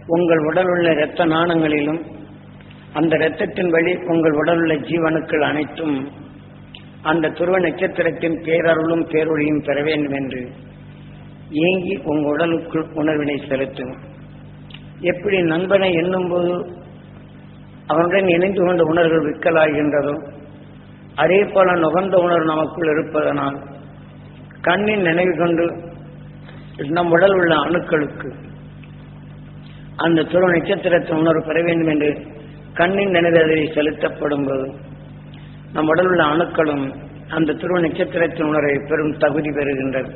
உங்கள் உடல் உள்ள இரத்த நாணங்களிலும் அந்த இரத்தத்தின் வழி உங்கள் உடல் உள்ள ஜீவனுக்கள் அனைத்தும் அந்த துருவ நட்சத்திரத்தின் பேரருளும் பேரொழியும் பெற வேண்டும் என்று ஏங்கி உங்கள் உடலுக்குள் உணர்வினை செலுத்தும் எப்படி நண்பனை எண்ணும்போது அவனுடன் இணைந்து கொண்ட உணர்வுகள் விக்கலாகின்றதோ அதே போல நுகர்ந்த உணர்வு நமக்குள் இருப்பதனால் கண்ணின் நினைவு கொண்டு நம் உடல் உள்ள அணுக்களுக்கு அந்த துருவ நட்சத்திரத்தின் உணர்வு பெற வேண்டும் என்று கண்ணின் நினைவு அதில் செலுத்தப்படும் போது நம் உடல் உள்ள அணுக்களும் அந்த துருவ நட்சத்திரத்தின் உணர்வை பெரும் தகுதி பெறுகின்றது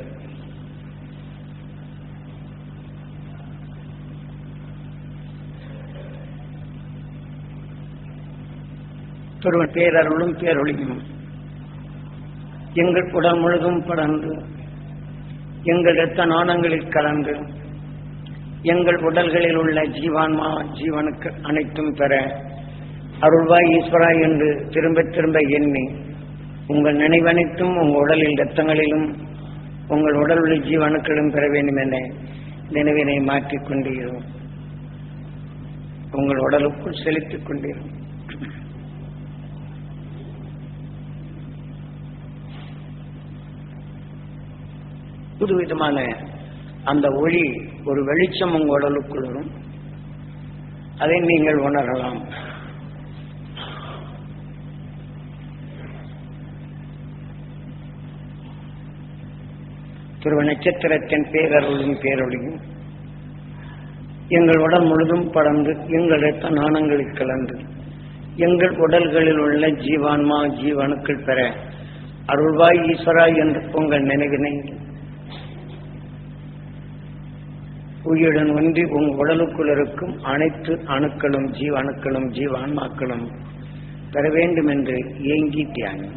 துருவ பேரருளும் பேரொழியும் எங்கள் உடல் முழுதும் படர்ந்து எங்கள் இரத்த நாணங்களில் கலந்து எங்கள் உடல்களில் உள்ள ஜீவான்மா ஜீவனுக்கு அனைத்தும் பெற அருள்வாய் ஈஸ்வரா என்று திரும்ப திரும்ப எண்ணி உங்கள் நினைவனைத்தும் உங்கள் உடலில் இரத்தங்களிலும் உங்கள் உடல் உள்ள ஜீவனுக்களும் பெற வேண்டும் என நினைவினை மாற்றிக் கொண்டீரும் உங்கள் உடலுக்குள் செலுத்திக் கொண்டீரும் புதுவிதமான அந்த ஒளி ஒரு வெளிச்சம் உங்கள் உடலுக்குள் வரும் அதை நீங்கள் உணரலாம் திருவ நட்சத்திரத்தின் பேரருளும் பேரொழியும் எங்கள் உடல் முழுதும் படர்ந்து எங்கள் இரத்த நாணங்களில் கலந்து எங்கள் உடல்களில் உள்ள ஜீவான்மா ஜீவனுக்கள் பெற அருள்வாய் ஈஸ்வரா என்று உங்கள் நினைவினை உயிருடன் ஒன்றி உங்கள் உடலுக்குள் இருக்கும் அனைத்து அணுக்களும் ஜீவ அணுக்களும் ஜீவ ஆன்மாக்களும் பெற வேண்டும் என்று ஏங்கி தியானம்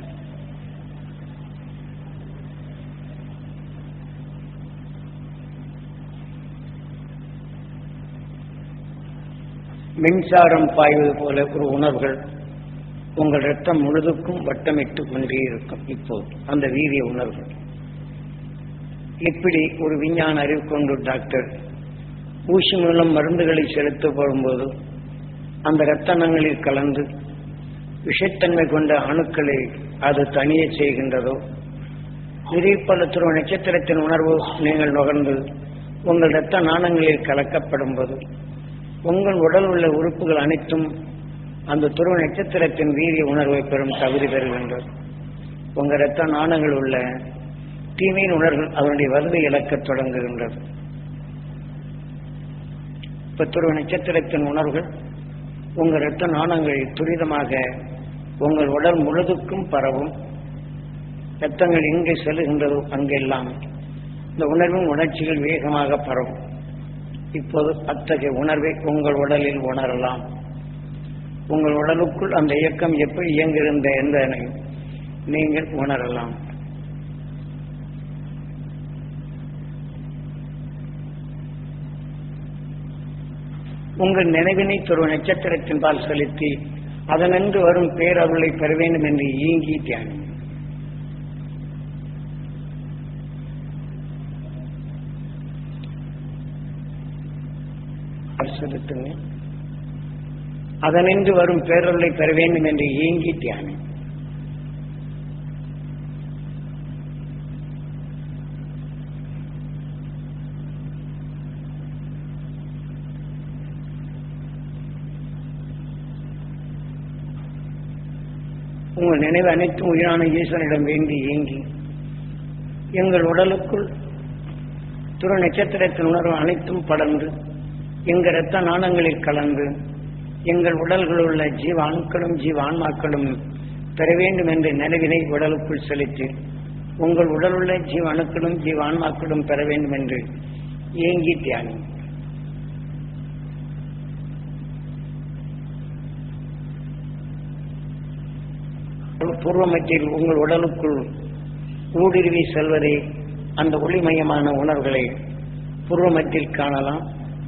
மின்சாரம் பாய்வது போல ஒரு உணர்வுகள் உங்கள் ரத்தம் முழுதுக்கும் வட்டமிட்டு கொண்டே இருக்கும் இப்போது அந்த வீரிய உணர்வுகள் இப்படி ஒரு விஞ்ஞான அறிவு கொண்டு டாக்டர் ஊசி மூலம் மருந்துகளை செலுத்த போடும்போது அந்த இரத்தனங்களில் கலந்து விஷத்தன்மை கொண்ட அணுக்களை அது தனியே செய்கின்றதோ இதே போல துருவ நட்சத்திரத்தின் உணர்வு நீங்கள் நுகர்ந்து உங்கள் இரத்த நாணங்களில் கலக்கப்படும் போது உங்கள் உடல் உள்ள உறுப்புகள் அனைத்தும் அந்த துருவ நட்சத்திரத்தின் வீரிய உணர்வை பெறும் தகுதி பெறுகின்றது உங்கள் இரத்த நாணங்கள் உள்ள தீமையின் உணர்வுகள் அதனுடைய வருதை இழக்கத் தொடங்குகின்றது இப்ப துருவ நட்சத்திரத்தின் உணர்வுகள் உங்கள் இரத்த நாணங்களில் துரிதமாக உங்கள் உடல் முழுதுக்கும் பரவும் இரத்தங்கள் எங்கே செல்லுகின்றதோ அங்கெல்லாம் இந்த உணர்வும் உணர்ச்சிகள் வேகமாக பரவும் இப்போது அத்தகைய உணர்வை உங்கள் உடலில் உணரலாம் உங்கள் உடலுக்குள் அந்த இயக்கம் எப்படி இயங்குகின்ற என்பதனை நீங்கள் உணரலாம் உங்கள் நினைவினை துருவ நட்சத்திரத்தின் பால் செலுத்தி அதனென்று வரும் பேரருளை பெற வேண்டும் என்று ஈங்கி தியானம் செலுத்துங்க அதனின்று வரும் பேரருளை பெற வேண்டும் என்று ஏங்கி தியானம் உங்கள் நினைவு அனைத்தும் உயிரான ஈஸ்வரனிடம் வேண்டி ஏங்கி எங்கள் உடலுக்குள் துரு நட்சத்திரத்தின் உணர்வு அனைத்தும் படர்ந்து எங்கள் இரத்த நாணங்களில் கலந்து எங்கள் உடல்களில் உள்ள ஜீவ அணுக்களும் ஜீவ ஆன்மாக்களும் பெற வேண்டும் என்ற நினைவினை உடலுக்குள் செலுத்தி உங்கள் உடலுள்ள ஜீவ அணுக்களும் ஜீவ ஆன்மாக்களும் பெற வேண்டும் என்று ஏங்கி தியானம் பூர்வமத்தியில் உங்கள் உடலுக்குள் ஊடுருவி செல்வதை அந்த ஒளிமயமான உணர்வுகளை பூர்வமத்தில் காணலாம்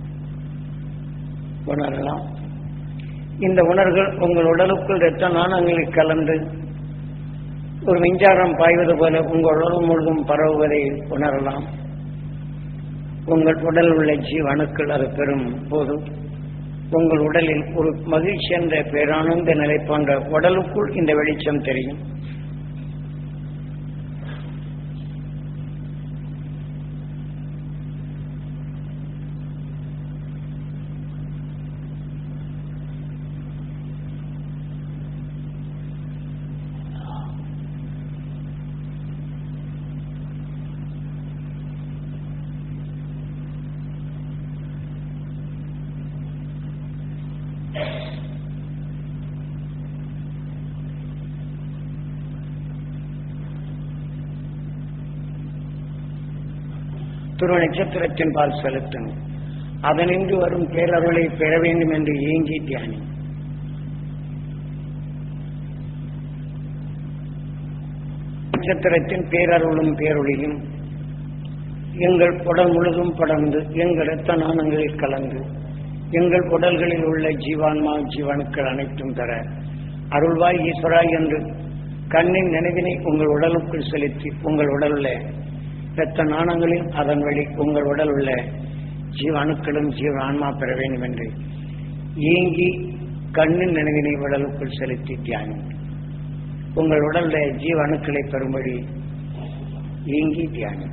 உணரலாம் இந்த உணர்வுகள் உங்கள் உடலுக்குள் இரத்த நாணங்களில் கலந்து ஒரு மின்சாரம் பாய்வது போல உங்கள் உடல் முழுதும் பரவுவதை உணரலாம் உங்கள் உடல் உள்ள ஜீவணுக்கள் அது பெறும் போது உங்கள் உடலில் ஒரு மகிழ்ச்சி என்ற பேரானந்த நிலை போன்ற உடலுக்குள் இந்த வெளிச்சம் தெரியும் துருவ நட்சத்திரத்தின் பால் செலுத்தும் அதனின்று வரும் பேரருளை பெற வேண்டும் என்று ஏங்கி தியானி நட்சத்திரத்தின் பேரருளும் பேரொழியும் எங்கள் உடல் முழுதும் படர்ந்து எங்கள் இரத்த நாணங்களில் கலந்து எங்கள் உடல்களில் உள்ள ஜீவான்மா ஜீவனுக்கள் அனைத்தும் தர அருள்வாய் ஈஸ்வரா என்று கண்ணின் நினைவினை உங்கள் உடலுக்குள் செலுத்தி உங்கள் உடலுள்ள இரத்த நாணங்களில் அதன் வழி உங்கள் உடல் உள்ள ஜீவ அணுக்களும் ஜீவ ஆன்மா பெற வேண்டும் என்று ஏங்கி கண்ணின் நினைவினை உடலுக்குள் செலுத்தி தியானி உங்கள் உடல்ல ஜீவ அணுக்களை பெறும்படி ஏங்கி தியானி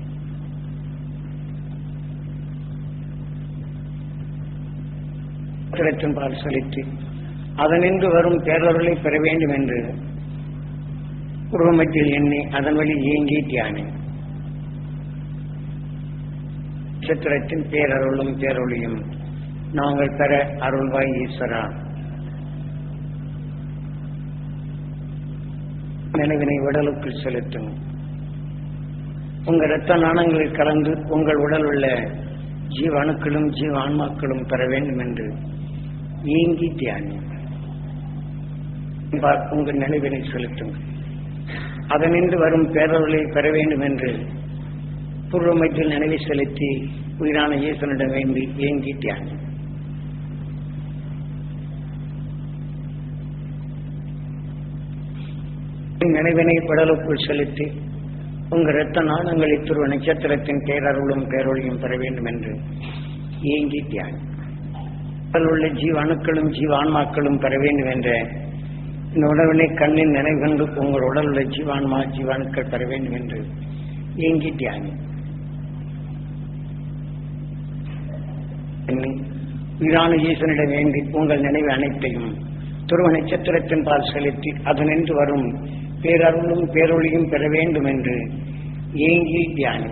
திரட்டும் பால் செலுத்தி அதனின்று வரும் பேரொருளை பெற வேண்டும் என்று உருவமத்தில் எண்ணி அதன் வழி ஏங்கி தியானி நட்சத்திரத்தின் பேரருளும் பேரொழியும் நாங்கள் பெற அருள்வாய் ஈஸ்வரா நினைவினை உடலுக்குள் செலுத்தும் உங்க இரத்த நாணங்களில் கலந்து உங்கள் உடல் உள்ள ஜீவ அணுக்களும் ஜீவ ஆன்மாக்களும் பெற வேண்டும் என்று ஏங்கி தியானி உங்கள் நினைவினை செலுத்துங்கள் அதனின்று வரும் பேரொருளை பெற வேண்டும் என்று பூர்வமத்தில் நினைவை செலுத்தி உயிரான ஈசனிடம் வேண்டி ஏங்கி தியானி நினைவினை படலுக்குள் செலுத்தி உங்கள் இரத்த நாணங்களை துருவ நட்சத்திரத்தின் பேரருளும் பேரொழியும் பெற வேண்டும் என்று ஏங்கி தியானி உள்ள ஜீவ அணுக்களும் ஜீவ ஆன்மாக்களும் பெற வேண்டும் என்ற இந்த உணவினை கண்ணின் நினைவு கண்டு உங்கள் உடல் உள்ள ஜீவான்மா ஜீவாணுக்கள் பெற வேண்டும் என்று ஏங்கி தியானி எண்ணி உயிரான ஈசனிடம் வேண்டி உங்கள் நினைவு அனைத்தையும் துருவ நட்சத்திரத்தின் பால் செலுத்தி அதனின்று வரும் பேரருளும் பேரொழியும் பெற வேண்டும் என்று ஏங்கி தியானி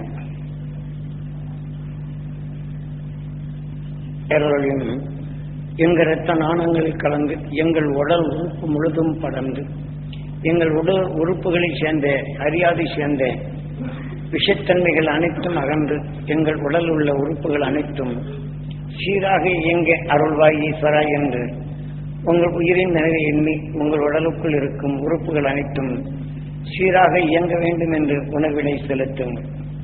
பேரொழியும் எங்கள் இரத்த நாணங்களில் கலந்து எங்கள் உடல் உறுப்பு முழுதும் படர்ந்து எங்கள் உடல் உறுப்புகளில் சேர்ந்த அறியாதை சேர்ந்த விஷத்தன்மைகள் அனைத்தும் அகன்று எங்கள் உடல் உள்ள உறுப்புகள் அனைத்தும் சீராக இயங்க அருள்வாய் ஈஸ்வரா என்று உங்கள் உயிரின் நினைவை எண்ணி உங்கள் உடலுக்குள் இருக்கும் உறுப்புகள் அனைத்தும் சீராக இயங்க வேண்டும் என்று உணர்வினை செலுத்தும்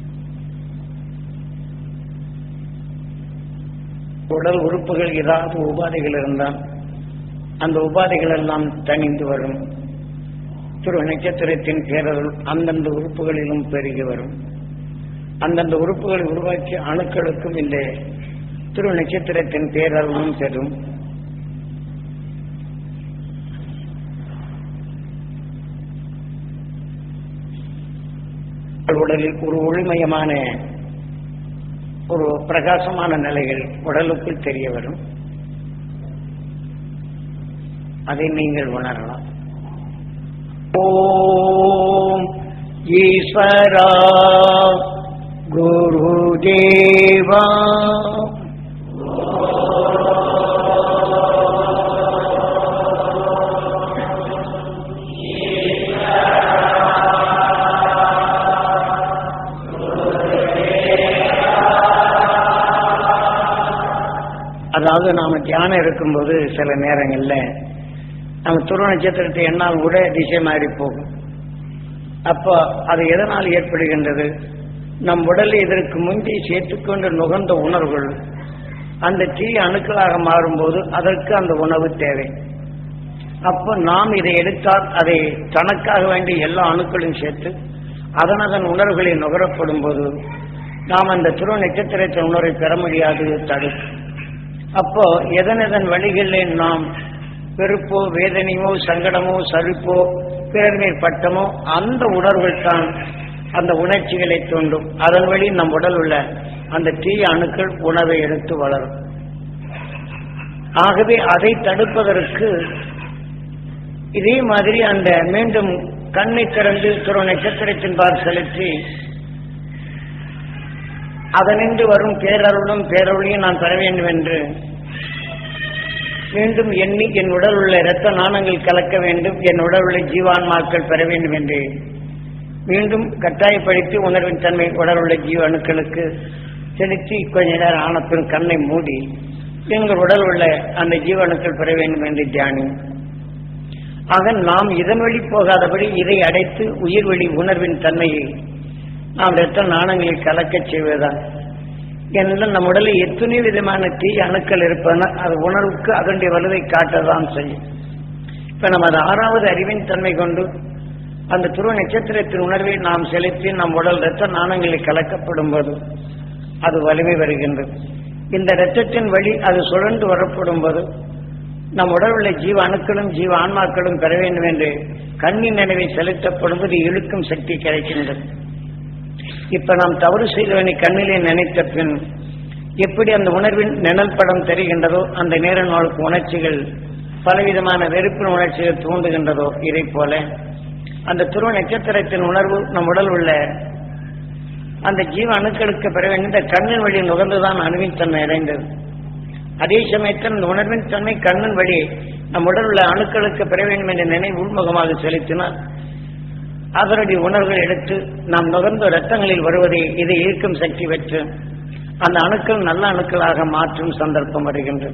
உடல் உறுப்புகள் ஏதாவது உபாதைகள் இருந்தால் அந்த உபாதைகள் எல்லாம் தணிந்து வரும் திரு நட்சத்திரத்தின் பேரருள் அந்தந்த உறுப்புகளிலும் பெருகி வரும் அந்தந்த உறுப்புகளை உருவாக்கிய அணுக்களுக்கும் இந்த திரு நட்சத்திரத்தின் பேரருளும் பெறும் உடலில் ஒரு ஒளிமயமான ஒரு பிரகாசமான நிலைகள் உடலுக்குள் தெரிய வரும் அதை நீங்கள் உணரலாம் ஓம் ஈஸ்வரா குருதேவா அதாவது நாம தியானம் இருக்கும்போது சில நேரங்கள்ல நம்ம துருவ நட்சத்திரத்தை என்னால் கூட திசை மாறி போகும் அப்போ அது எதனால் ஏற்படுகின்றது நம் உடலில் இதற்கு முந்தி சேர்த்துக்கொண்டு நுகர்ந்த உணர்வுகள் அந்த தீ அணுக்களாக மாறும்போது அதற்கு அந்த உணவு தேவை அப்போ நாம் இதை எடுத்தால் அதை தனக்காக வேண்டிய எல்லா அணுக்களையும் சேர்த்து அதன் அதன் உணர்வுகளை நுகரப்படும் போது நாம் அந்த துருவ நட்சத்திரத்தின் உணர்வை பெற முடியாது தடுக்கும் அப்போ எதன் எதன் வழிகளில் நாம் வெறுப்போ வேதனையோ சங்கடமோ சலிப்போ பிறர் மேல் பட்டமோ அந்த உணர்வுகள் தான் அந்த உணர்ச்சிகளை தூண்டும் அதன் வழி நம் உடல் உள்ள அந்த தீய அணுக்கள் உணவை எடுத்து வளரும் ஆகவே அதை தடுப்பதற்கு இதே மாதிரி அந்த மீண்டும் கண்ணை திறந்து துருவ நட்சத்திரத்தின் பார் செலுத்தி அதனின்று வரும் பேரருளும் பேரொழியும் நான் பெற வேண்டும் என்று மீண்டும் எண்ணி என் உடல் உள்ள இரத்த நாணங்கள் கலக்க வேண்டும் என் உடல் உள்ள ஜீவான்மாக்கள் பெற வேண்டும் என்று மீண்டும் கட்டாயப்படுத்தி உணர்வின் தன்மை உடல் உள்ள ஜீவ அணுக்களுக்கு செலுத்தி கொஞ்ச நேரம் ஆனப்பின் கண்ணை மூடி எங்கள் உடல் உள்ள அந்த ஜீவணுக்கள் பெற வேண்டும் என்று தியானி ஆக நாம் இதன் வழி போகாதபடி இதை அடைத்து உயிர் வழி உணர்வின் தன்மையை நாம் இரத்த நாணங்களில் கலக்கச் செய்வதுதான் ஏனென்றால் நம் உடலில் எத்தனை விதமான தீய அணுக்கள் இருப்பன அது உணர்வுக்கு அதனுடைய வலுவை காட்டதான் செய்யும் இப்ப நமது ஆறாவது அறிவின் தன்மை கொண்டு அந்த துருவ நட்சத்திரத்தின் உணர்வை நாம் செலுத்தி நம் உடல் இரத்த நாணங்களில் கலக்கப்படும் போது அது வலிமை வருகின்றது இந்த இரத்தத்தின் வழி அது சுழன்று வரப்படும் போது நம் உடல் உள்ள ஜீவ அணுக்களும் ஜீவ ஆன்மாக்களும் பெற வேண்டும் என்று கண்ணின் நினைவை செலுத்தப்படும் போது இழுக்கும் சக்தி கிடைக்கின்றது இப்ப நாம் தவறு செய்தவனை கண்ணிலே நினைத்த பின் எப்படி அந்த உணர்வின் நிழல் படம் தெரிகின்றதோ அந்த நேர நாளுக்கு உணர்ச்சிகள் பலவிதமான வெறுப்பின் உணர்ச்சிகள் தூண்டுகின்றதோ இதை போல அந்த துருவ நட்சத்திரத்தின் உணர்வு நம் உடல் உள்ள அந்த ஜீவ அணுக்களுக்கு பெற வேண்டிய இந்த கண்ணின் வழி நுகர்ந்துதான் அணுவின் தன்மை அடைந்தது அதே சமயத்தில் அந்த உணர்வின் தன்மை கண்ணின் வழி நம் உடல் உள்ள அணுக்களுக்கு பெற வேண்டும் என்ற நினைவு உள்முகமாக செலுத்தினால் அதனுடைய உணர்வுகள் எடுத்து நாம் நுகர்ந்த ரத்தங்களில் வருவதை இதை ஈர்க்கும் சக்தி பெற்று அந்த அணுக்கள் நல்ல அணுக்களாக மாற்றும் சந்தர்ப்பம் வருகின்றது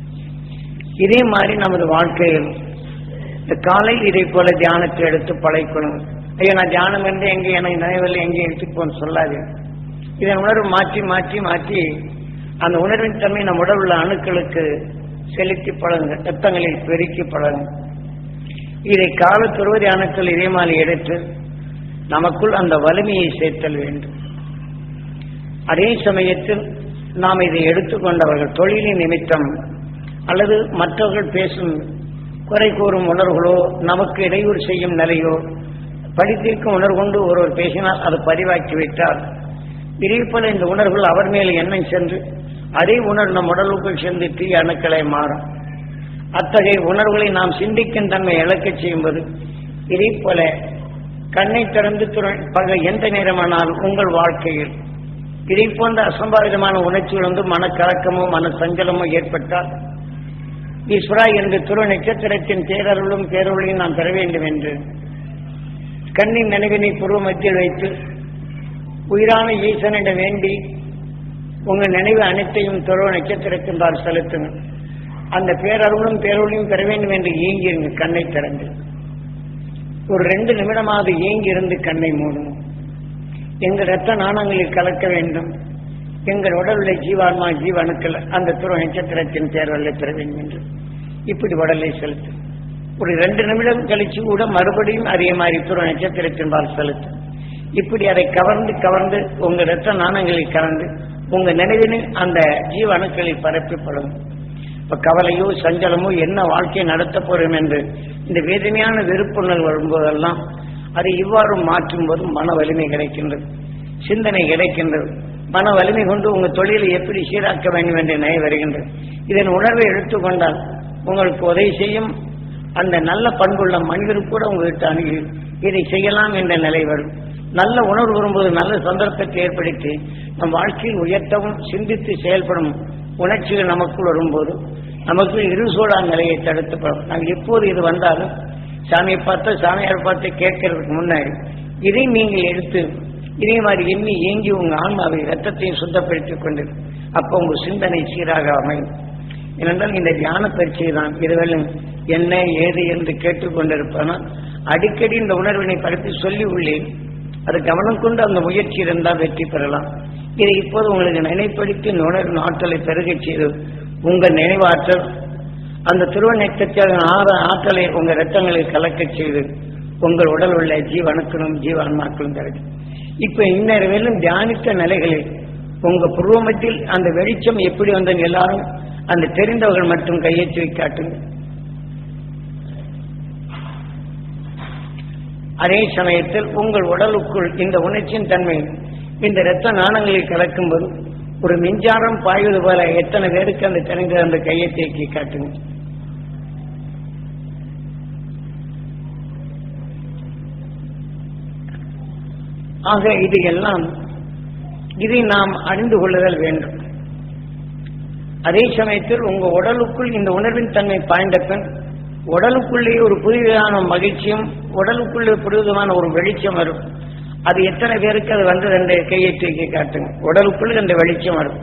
இதே மாதிரி நமது வாழ்க்கையில் இந்த காலையில் இதை போல தியானத்தை எடுத்து பழக்கணும் ஐயோ நான் தியானம் என்று எங்கே எனக்கு நினைவில் எங்கே எடுத்துப்போன்னு சொல்லாது இதன் உணர்வு மாற்றி மாற்றி மாற்றி அந்த உணர்வின் தன்மை நம் உடல் உள்ள அணுக்களுக்கு செலுத்தி பழகுங்க ரத்தங்களில் பெருக்கி பழகுங்க இதை கால துருவதி அணுக்கள் இதே மாதிரி எடுத்து நமக்குள் அந்த வலிமையை சேர்த்தல் வேண்டும் அதே சமயத்தில் நாம் இதை எடுத்துக்கொண்டவர்கள் தொழிலின் நிமித்தம் அல்லது மற்றவர்கள் பேசும் குறை கூறும் உணர்வுகளோ நமக்கு இடையூறு செய்யும் நிலையோ படித்திருக்கும் உணர்வு கொண்டு ஒருவர் பேசினால் அது பதிவாக்கி விட்டால் இதே போல இந்த உணர்வுகள் அவர் மேல் எண்ணம் சென்று அதே உணர்வு நம் உடலுக்குள் சென்று தீய அணுக்களை மாறும் அத்தகைய உணர்வுகளை நாம் சிந்திக்கும் தன்மை இழக்கச் செய்யும்போது இதே போல கண்ணை திறந்து துற- பக எந்த நேரமானால் உங்கள் வாழ்க்கையில் இதை போன்ற அசம்பாவிதமான உணர்ச்சிகள் வந்து மனக்கலக்கமோ மன சஞ்சலமோ ஏற்பட்டால் ஈஸ்வரா என்று துரு நட்சத்திரத்தின் பேரருளும் பேரொழியும் நாம் பெற வேண்டும் என்று கண்ணின் நினைவினை பூர்வ மத்தியில் வைத்து உயிரான ஈசனிடம் வேண்டி உங்கள் நினைவு அனைத்தையும் துருவ நட்சத்திரத்தின் பார் செலுத்துங்கள் அந்த பேரருளும் பேரொழியும் பெற வேண்டும் என்று ஏங்கிருங்க கண்ணை திறந்து ஒரு ரெண்டு நிமிடமாவது ஏங்கி இருந்து கண்ணை மூடணும் எங்கள் ரத்த நாணங்களில் கலக்க வேண்டும் எங்கள் உடலுள்ள ஜீவான்மா ஜீவணுக்கள் அந்த துருவ நட்சத்திரத்தின் தேர்வல்ல பெற வேண்டும் என்று இப்படி உடலை செலுத்து ஒரு ரெண்டு நிமிடம் கழிச்சு கூட மறுபடியும் அதே மாதிரி துருவ நட்சத்திரத்தின் பால் செலுத்து இப்படி அதை கவர்ந்து கவர்ந்து உங்க ரத்த நாணங்களில் கலந்து உங்க நினைவினில் அந்த ஜீவ அணுக்களில் பரப்பப்படும் இப்ப கவலையோ சஞ்சலமோ என்ன வாழ்க்கையை நடத்த போறோம் என்று இந்த வேதனையான வெறுப்புணர்வு வரும்போதெல்லாம் அதை இவ்வாறு மாற்றும் போது மன வலிமை கிடைக்கின்றது சிந்தனை கிடைக்கின்றது மன வலிமை கொண்டு உங்க தொழிலை எப்படி சீராக்க வேண்டும் என்ற நிலை வருகின்றது இதன் உணர்வை எடுத்துக்கொண்டால் உங்களுக்கு உதவி செய்யும் அந்த நல்ல பண்புள்ள மனிதர் கூட உங்ககிட்ட அணுகி இதை செய்யலாம் என்ற நிலை வரும் நல்ல உணர்வு வரும்போது நல்ல சந்தர்ப்பத்தை ஏற்படுத்தி நம் வாழ்க்கையில் உயர்த்தவும் சிந்தித்து செயல்படும் உணர்ச்சிகள் நமக்குள் வரும்போது நமக்கு இருசூழா நிலையை தடுத்துப்படும் நாங்கள் எப்போது இது வந்தாலும் சாமியை பார்த்து சாமியார் பார்த்து கேட்கறதுக்கு முன்னாடி இதை நீங்கள் எடுத்து இதே மாதிரி எண்ணி ஏங்கி உங்க ஆன்மாவை ரத்தத்தையும் சுத்தப்படுத்திக் கொண்டு அப்போ உங்க சிந்தனை சீராக அமையும் ஏனென்றால் இந்த தியான பயிற்சியை தான் இதுவரையும் என்ன ஏது என்று கேட்டுக்கொண்டிருப்பனால் அடிக்கடி இந்த உணர்வினை பரப்பி சொல்லி உள்ளேன் அது கவனம் கொண்டு அந்த முயற்சி இருந்தால் வெற்றி பெறலாம் இதை இப்போது உங்களுக்கு நினைப்படுத்தி இந்த உணர்வின் ஆற்றலை பெருகச் செய்து உங்கள் நினைவாற்றல் அந்த துருவ நட்சத்திர ஆற ஆற்றலை உங்கள் ரத்தங்களில் கலக்கச் செய்து உங்கள் உடல் உள்ள ஜீவ அணுக்களும் ஜீவ ஆன்மாக்களும் கிடைக்கும் இப்ப இந்நேரம் தியானித்த நிலைகளில் உங்க புருவமத்தில் அந்த வெளிச்சம் எப்படி வந்தது எல்லாரும் அந்த தெரிந்தவர்கள் மட்டும் கையெற்றி காட்டுங்க அதே சமயத்தில் உங்கள் உடலுக்குள் இந்த உணர்ச்சியின் தன்மை இந்த இரத்த நாணங்களில் கலக்கும்போது ஒரு மின்சாரம் பாய்வது போல எத்தனை பேருக்கு அந்த தெரிந்த அந்த கையை தேக்கி காட்டுங்க ஆக இது எல்லாம் இதை நாம் அறிந்து கொள்ளுதல் வேண்டும் அதே சமயத்தில் உங்க உடலுக்குள் இந்த உணர்வின் தன்மை பாய்ந்த பின் உடலுக்குள்ளே ஒரு புதிதான மகிழ்ச்சியும் உடலுக்குள்ளே புதிதமான ஒரு வெளிச்சம் வரும் அது எத்தனை பேருக்கு அது வந்தது என்ற கையை தூக்கி காட்டுங்க உடலுக்குள் அந்த வெளிச்சம் வரும்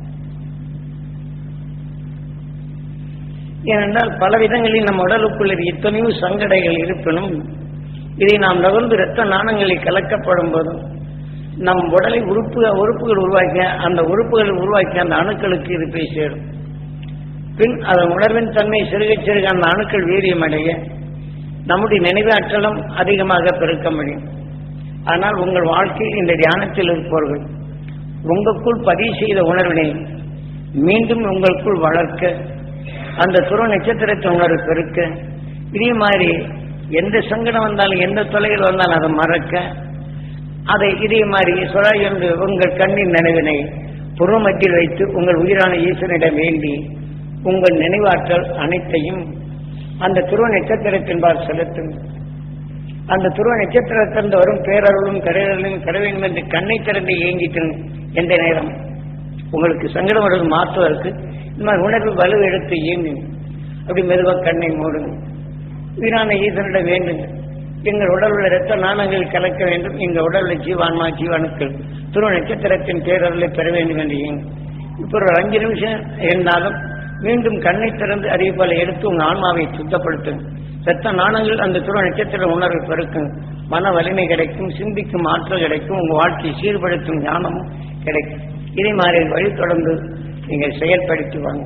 ஏனென்றால் பல விதங்களில் நம் உடலுக்குள்ள எத்தனையோ சங்கடைகள் இருப்பினும் இதை நாம் நகர்ந்து இரத்த நாணங்களில் கலக்கப்படும் போதும் நம் உடலை உறுப்பு உறுப்புகள் உருவாக்கிய அந்த உறுப்புகள் உருவாக்கிய அந்த அணுக்களுக்கு இது போய் சேரும் பின் அதன் உணர்வின் தன்மை சிறுக சிறுக அந்த அணுக்கள் வீரியமடைய நம்முடைய நினைவாற்றலும் அதிகமாக பெருக்க முடியும் ஆனால் உங்கள் வாழ்க்கையில் இந்த தியானத்தில் இருப்பவர்கள் உங்களுக்குள் பதிவு செய்த உணர்வினை மீண்டும் உங்களுக்குள் வளர்க்க அந்த துருவ நட்சத்திரத்தை உணர்வு பெருக்க இதே மாதிரி எந்த சங்கடம் வந்தாலும் எந்த தொலைவில் வந்தாலும் அதை மறக்க அதை இதே மாதிரி சொல்ல என்று உங்கள் கண்ணின் நினைவினை புறமத்தில் வைத்து உங்கள் உயிரான ஈஸ்வரனிடம் வேண்டி உங்கள் நினைவாற்றல் அனைத்தையும் அந்த துருவ நட்சத்திரத்தின்பால் செலுத்தும் அந்த துருவ நட்சத்திரத்திலிருந்து வரும் பேரருளும் கரையருளும் கர வேண்டும் என்று கண்ணை திறந்து இயங்கிட்டு எந்த நேரம் உங்களுக்கு சங்கடம் வருவது மாற்றுவதற்கு இந்த மாதிரி உணர்வு வலு எடுத்து இயங்குங்க அப்படி மெதுவாக கண்ணை மூடுங்க வீரான ஈசனிடம் வேண்டுங்க எங்கள் உடல் உள்ள இரத்த நாணங்கள் கலக்க வேண்டும் எங்கள் உடல் உள்ள ஜீவான்மா ஜீவானுக்கள் துருவ நட்சத்திரத்தின் பேரருளை பெற வேண்டும் என்று இயங்கும் இப்போ ஒரு அஞ்சு நிமிஷம் இருந்தாலும் மீண்டும் கண்ணை திறந்து அறிவிப்பால் எடுத்து உங்கள் ஆன்மாவை சுத்தப்படுத்துங்க இரத்த நாணங்கள் அந்த துருவ நட்சத்திர உணர்வு பெருக்கும் மன வலிமை கிடைக்கும் சிந்திக்கும் ஆற்றல் கிடைக்கும் உங்கள் வாழ்க்கையை சீர்படுத்தும் ஞானமும் கிடைக்கும் இதே மாதிரி வழி தொடர்ந்து நீங்கள் செயல்படுத்தி வாங்க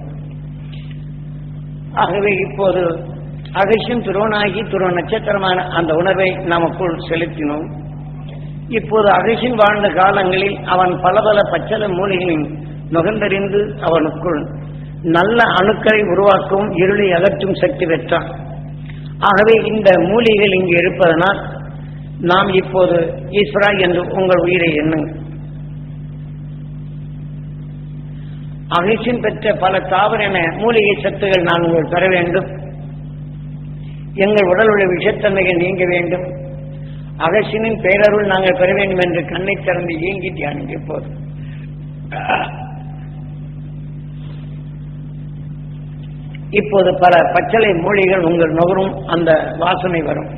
ஆகவே இப்போது அகசியம் துருவனாகி துருவ நட்சத்திரமான அந்த உணர்வை நமக்குள் செலுத்தினோம் இப்போது அகசின் வாழ்ந்த காலங்களில் அவன் பல பல பச்சள மூலிகளின் நுகர்ந்தறிந்து அவனுக்குள் நல்ல அணுக்களை உருவாக்கவும் இருளை அகற்றும் சக்தி பெற்றான் ஆகவே இந்த மூலிகள் இங்கு இருப்பதனால் நாம் இப்போது ஈஸ்வரா என்று உங்கள் உயிரை எண்ணுங்கள் அகிழ்ச்சின் பெற்ற பல தாவரென மூலிகை சத்துகள் நாங்கள் பெற வேண்டும் எங்கள் உடல் உள்ள விஷத்தன்மைகள் நீங்க வேண்டும் அகசினின் பேரருள் நாங்கள் பெற வேண்டும் என்று கண்ணை திறந்து இயங்கி தியானிங்க இப்போது இப்போது பல பச்சளை மூலிகள் உங்கள் நுகரும் அந்த வாசனை வரும்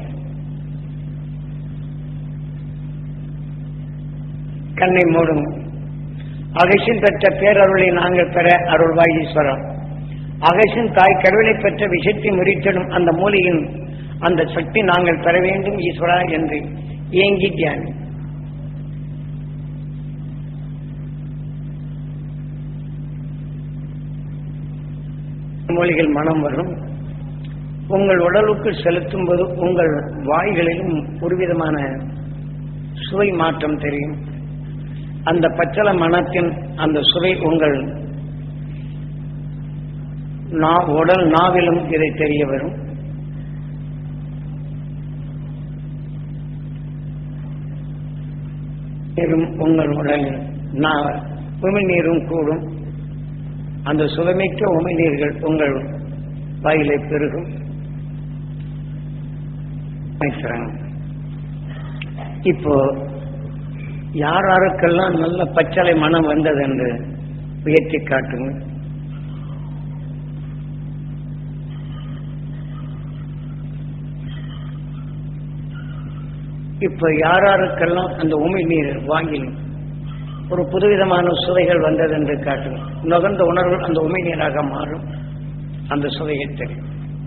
கண்ணை மூடும் அகசின் பெற்ற பேரருளை நாங்கள் பெற அருள்வாய் ஈஸ்வரன் அகசின் தாய் கடவுளை பெற்ற விஷத்தை முறித்திடும் அந்த மூலியின் அந்த சக்தி நாங்கள் பெற வேண்டும் ஈஸ்வரா என்று ஏங்கி தியானி மூலிகள் மனம் வரும் உங்கள் உடலுக்கு செலுத்தும் போது உங்கள் வாய்களிலும் ஒருவிதமான சுவை மாற்றம் தெரியும் அந்த பச்சள மனத்தின் அந்த சுவை உங்கள் நா- உடல் நாவிலும் இதை தெரிய வரும் நீரும் உங்கள் உடலில் நா- உமிழ்நீரும் கூடும் அந்த சுவைமிக்க உமிழ்நீர்கள் உங்கள் வாயிலை பெருகும் வைக்கிறாங்க. இப்போ யார் யாருக்கெல்லாம் நல்ல பச்சளை மனம் வந்தது என்று உயர்த்தி காட்டுங்க இப்ப யார் யாருக்கெல்லாம் அந்த உமிழ்நீர் வாங்கி ஒரு புதுவிதமான சுவைகள் வந்தது என்று காட்டுங்க நுகர்ந்த உணர்வு அந்த உமிழ்நீராக மாறும் அந்த சுவையை தெரியும்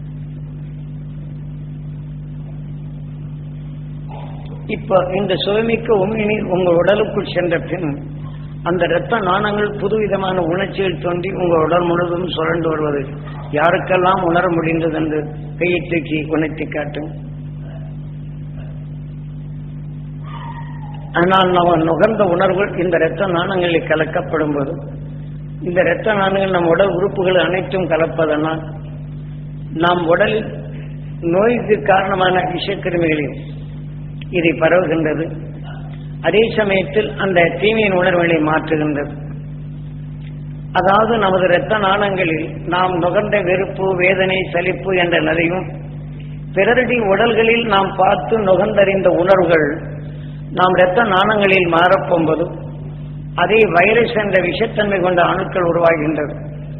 இப்ப இந்த சுவைமிக்க உமிழ்நீர் உங்கள் உடலுக்குள் சென்ற பின் அந்த இரத்த நாணங்கள் புதுவிதமான உணர்ச்சிகள் தோன்றி உங்கள் உடல் முழுவதும் சுழண்டு வருவது யாருக்கெல்லாம் உணர முடிந்தது என்று கையை தூக்கி உணர்த்தி காட்டும் ஆனால் நாம் நுகர்ந்த உணர்வுகள் இந்த இரத்த நாணங்களில் கலக்கப்படும் போது இந்த இரத்த நாணங்கள் நம் உடல் உறுப்புகள் அனைத்தும் கலப்பதனால் நாம் உடலில் நோய்க்கு காரணமான விஷக்கிருமிகளில் இதை பரவுகின்றது அதே சமயத்தில் அந்த தீமையின் உணர்வுகளை மாற்றுகின்றது அதாவது நமது இரத்த நாணங்களில் நாம் நுகர்ந்த வெறுப்பு வேதனை சலிப்பு என்ற நிலையும் பிறருடைய உடல்களில் நாம் பார்த்து நுகர்ந்தறிந்த உணர்வுகள் நாம் இரத்த நாணங்களில் மாறப்போம்போது அதே வைரஸ் என்ற விஷத்தன்மை கொண்ட அணுக்கள் உருவாகின்றது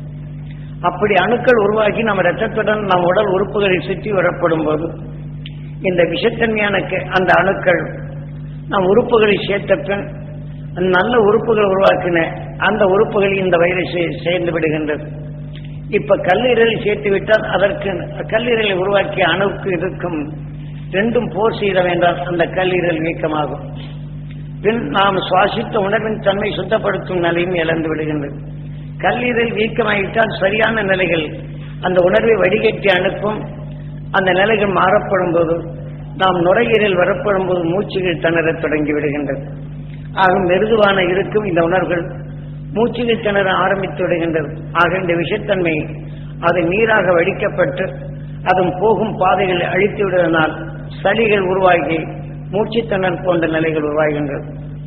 அப்படி அணுக்கள் உருவாகி நம்ம இரத்தத்துடன் நம் உடல் உறுப்புகளில் சுற்றி வரப்படும் போது இந்த விஷத்தன்மையான கெ- அந்த அணுக்கள் நம் உறுப்புகளை சேர்த்த பின் நல்ல உறுப்புகள் உருவாக்கின அந்த உறுப்புகளில் இந்த வைரஸை சேர்ந்து விடுகின்றது இப்ப கல்லீரலை சேர்த்து விட்டால் அதற்கு கல்லீரலை உருவாக்கிய அணுவுக்கு இருக்கும் ரெண்டும் போர் செய்த வேண்டால் அந்த கல்லீரல் வீக்கமாகும் பின் நாம் சுவாசித்த உணர்வின் தன்மை சுத்தப்படுத்தும் நிலையும் இழந்து விடுகின்றது கல்லீரல் வீக்கமாகிவிட்டால் சரியான நிலைகள் அந்த உணர்வை வடிகட்டி அனுப்பும் அந்த நிலைகள் மாறப்படும் போது நாம் நுரையீரல் வரப்படும் போது மூச்சுகள் திணறத் தொடங்கி விடுகின்றது ஆக மெருதுவான இருக்கும் இந்த உணர்வுகள் மூச்சுகள் திணற ஆரம்பித்து விடுகின்றது ஆக இந்த விஷத்தன்மை அது நீராக வடிக்கப்பட்டு அதன் போகும் பாதைகளை அழித்து விடுவதனால் சளிகள் உருவாகி மூச்சுத்திணறல் போன்ற நிலைகள் உருவாகின்றது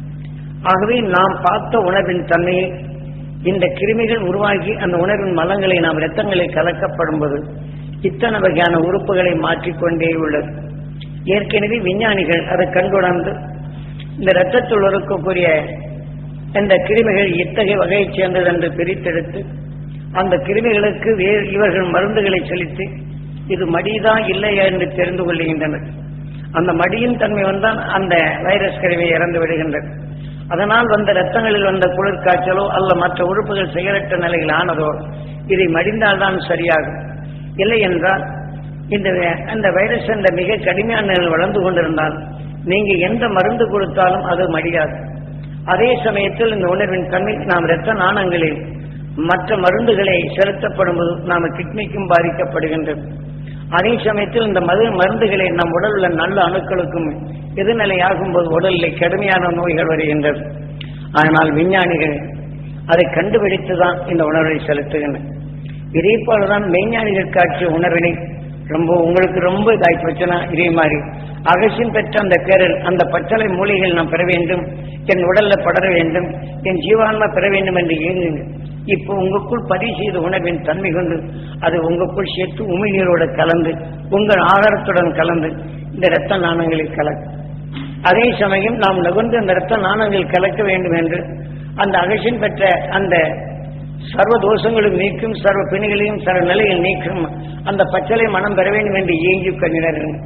ஆகவே நாம் பார்த்த உணர்வின் தன்மையை இந்த கிருமிகள் உருவாகி அந்த உணர்வின் மலங்களை நாம் இரத்தங்களில் கலக்கப்படும் போது இத்தனை வகையான உறுப்புகளை மாற்றிக்கொண்டே உள்ளது ஏற்கனவே விஞ்ஞானிகள் அதை கண்டுணர்ந்து இந்த இரத்தத்தில் இருக்கக்கூடிய இந்த கிருமிகள் இத்தகைய வகையைச் சேர்ந்தது என்று பிரித்தெடுத்து அந்த கிருமிகளுக்கு வேறு இவர்கள் மருந்துகளை செலுத்தி இது மடிதா இல்லையா என்று தெரிந்து கொள்கின்றனர் அந்த மடியின் தன்மை வந்தால் அந்த வைரஸ் கருவி இறந்து விடுகின்றது அதனால் வந்த இரத்தங்களில் வந்த குளிர்காய்ச்சலோ அல்ல மற்ற உறுப்புகள் செயலற்ற நிலையில் ஆனதோ இதை மடிந்தால்தான் சரியாகும் இல்லை என்றால் இந்த அந்த வைரஸ் என்ற மிக கடுமையான நிலையில் வளர்ந்து கொண்டிருந்தால் நீங்க எந்த மருந்து கொடுத்தாலும் அது மடியாது அதே சமயத்தில் இந்த உணர்வின் தன்மை நாம் இரத்த நாணங்களில் மற்ற மருந்துகளை செலுத்தப்படும் போது நாம் கிட்னிக்கும் பாதிக்கப்படுகின்றது அதே சமயத்தில் இந்த மது மருந்துகளை நம் உடல் உள்ள நல்ல அணுக்களுக்கும் எதிர்நிலையாகும் போது உடலில் கடுமையான நோய்கள் வருகின்றது ஆனால் விஞ்ஞானிகள் அதை கண்டுபிடித்துதான் இந்த உணர்வை செலுத்துகின்றனர் இதே போலதான் மெய்ஞானிகள் காட்சிய உணர்வினை ரொம்ப உங்களுக்கு ரொம்ப இதாகி போச்சுன்னா இதே மாதிரி அகசியம் பெற்ற அந்த பேரில் அந்த பச்சளை மூலிகைகள் நான் பெற வேண்டும் என் உடல்ல படர வேண்டும் என் ஜீவான்மா பெற வேண்டும் என்று இயங்குங்க இப்போ உங்களுக்குள் பதிவு செய்த உணர்வின் தன்மை கொண்டு அது உங்களுக்குள் சேர்த்து உமிழ்நீரோடு கலந்து உங்கள் ஆகாரத்துடன் கலந்து இந்த இரத்த நாணங்களில் கலக்கும் அதே சமயம் நாம் நுகர்ந்து அந்த இரத்த நாணங்கள் கலக்க வேண்டும் என்று அந்த அகசியம் பெற்ற அந்த சர்வ தோஷங்களும் நீக்கும் சர்வ பிணிகளையும் சர்வ நிலையில் நீக்கும் அந்த பச்சளை மனம் பெற வேண்டும் என்று ஏங்கி கண்ணினர்கள்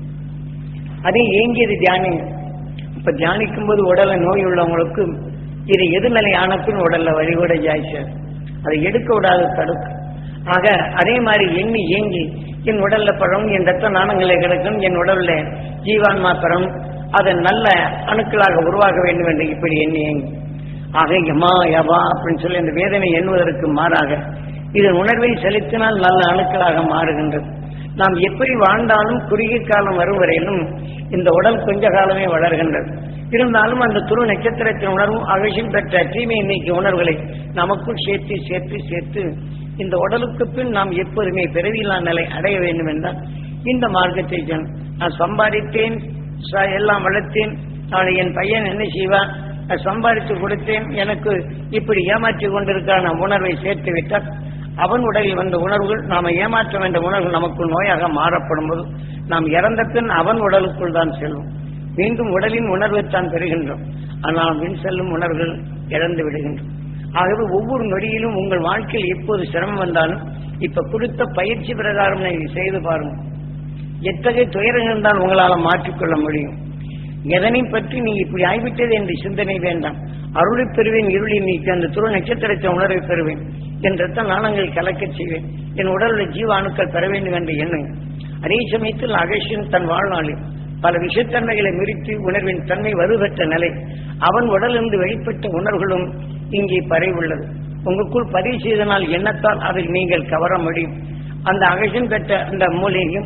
அதே ஏங்கியது தியானிங்க இப்ப தியானிக்கும் போது உடல்ல நோய் உள்ளவங்களுக்கு இது எதிர்நிலை ஆனப்பின் உடல்ல வழிகூட ஜாய்ச்சி அதை எடுக்க விடாத தடுக்கு ஆக அதே மாதிரி எண்ணி ஏங்கி என் உடல்ல பழம் என் ரத்த நாணங்களை கிடக்கும் என் உடல்ல ஜீவான்மா பெறும் அது நல்ல அணுக்களாக உருவாக வேண்டும் என்று இப்படி எண்ணி ஏங்கி ஆக யமா யவா அப்படின்னு சொல்லி அந்த வேதனை எண்ணுவதற்கு மாறாக இதன் உணர்வை செலுத்தினால் நல்ல அணுக்களாக மாறுகின்றது நாம் எப்படி வாழ்ந்தாலும் குறுகிய காலம் வரும் வரையிலும் இந்த உடல் கொஞ்ச காலமே வளர்கின்றது இருந்தாலும் அந்த துரு நட்சத்திரத்தின் உணர்வும் அகசியம் பெற்ற தீமை நீக்கிய உணர்வுகளை நமக்குள் சேர்த்து சேர்த்து சேர்த்து இந்த உடலுக்கு பின் நாம் எப்போதுமே பிறவியில்லா நிலை அடைய வேண்டும் என்றால் இந்த மார்க்கத்தை ஜன் நான் சம்பாதித்தேன் ச- எல்லாம் வளர்த்தேன் நாளை என் பையன் என்ன செய்வான் நான் சம்பாதித்து கொடுத்தேன் எனக்கு இப்படி ஏமாற்றி கொண்டிருக்கான உணர்வை சேர்த்து விட்டால் அவன் உடலில் வந்த உணர்வுகள் நாம ஏமாற்ற வேண்டிய உணர்வு நமக்குள் நோயாக மாறப்படும் போது நாம் இறந்த பின் அவன் உடலுக்குள் தான் செல்வோம் மீண்டும் உடலின் உணர்வைத்தான் பெறுகின்றோம் ஆனால் வின் செல்லும் உணர்வுகள் இழந்து விடுகின்றோம் ஆகவே ஒவ்வொரு நொடியிலும் உங்கள் வாழ்க்கையில் எப்போது சிரமம் வந்தாலும் இப்ப கொடுத்த பயிற்சி பிரகாரம் நீங்கள் செய்து பாருங்க எத்தகைய துயரம் இருந்தால் உங்களால் மாற்றிக்கொள்ள முடியும் எதனை பற்றி நீ இப்படி ஆய்விட்டது என்று சிந்தனை வேண்டாம் அருளை பெறுவேன் இருளை நீக்கி அந்த துரு நட்சத்திரத்தை உணர்வை பெறுவேன் என் ரத்த நாளங்கள் கலக்கச் செய்வேன் என் உடலுடைய ஜீவ அணுக்கள் பெற வேண்டும் என்று எண்ணுங்க அதே சமயத்தில் அகேஷன் தன் வாழ்நாளில் பல விஷத்தன்மைகளை மிரித்து உணர்வின் தன்மை வலுப்பெற்ற நிலை அவன் உடலிருந்து வெளிப்பட்ட உணர்வுகளும் இங்கே பரவியுள்ளது உங்களுக்குள் பதிவு செய்தனால் எண்ணத்தால் அதை நீங்கள் கவர முடியும் அந்த அகேஷன் பெற்ற அந்த மூலிகையும்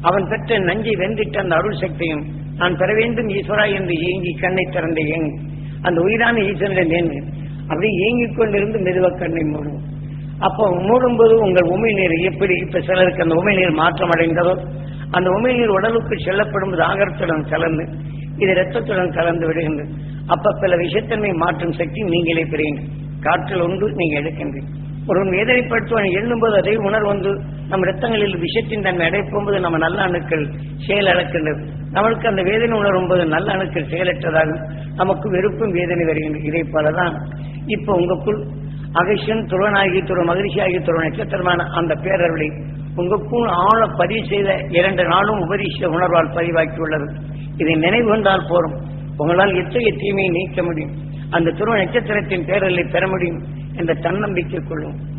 அவன் பெற்ற நஞ்சை வெந்திட்ட அந்த அருள் சக்தியும் நான் பெற வேண்டும் ஈஸ்வரா என்று ஏங்கி கண்ணை திறந்த ஏங்கி அந்த உயிரான ஈஸ்வரன் நேர்ந்து அப்படியே ஏங்கிக் கொண்டிருந்து மெதுவா கண்ணை மூடும் அப்போ மூடும்போது உங்கள் உமிழ்நீர் எப்படி இப்ப சிலருக்கு அந்த உமிழ்நீர் மாற்றம் அடைந்ததோ அந்த உமிழ்நீர் உடலுக்கு செல்லப்படும் போது ஆகரத்துடன் கலந்து இது ரத்தத்துடன் கலந்து விடுகின்றது அப்ப பல விஷத்தன்மை மாற்றும் சக்தி நீங்களே பெறுகின்ற காற்றில் ஒன்று நீங்க எடுக்கின்றீர்கள் ஒருவன் வேதனைப்படுத்துவன் எழும்போது அதே உணர்வு வந்து நம் ரத்தங்களில் விஷத்தின் தன்மை அடைப்போது நம்ம நல்ல அணுக்கள் செயலழக்கின்றது நம்மளுக்கு அந்த வேதனை உணரும் போது நல்ல அணுக்கள் செயலற்றதாக நமக்கு வெறுப்பும் வேதனை வருகின்றது இதை போலதான் இப்ப உங்களுக்குள் அகசியன் துருவனாகி துருவ மகிழ்ச்சி ஆகிய துருவ நட்சத்திரமான அந்த பேரருளை உங்களுக்குள் ஆழ பதிவு செய்த இரண்டு நாளும் உபரிச உணர்வால் பதிவாக்கி உள்ளது இதை நினைவு கொண்டால் போரும் உங்களால் எத்தகைய தீமையை நீக்க முடியும் அந்த துருவ நட்சத்திரத்தின் பேரலை பெற முடியும் என்ற தன்னம்பிக்கை கொள்ளும்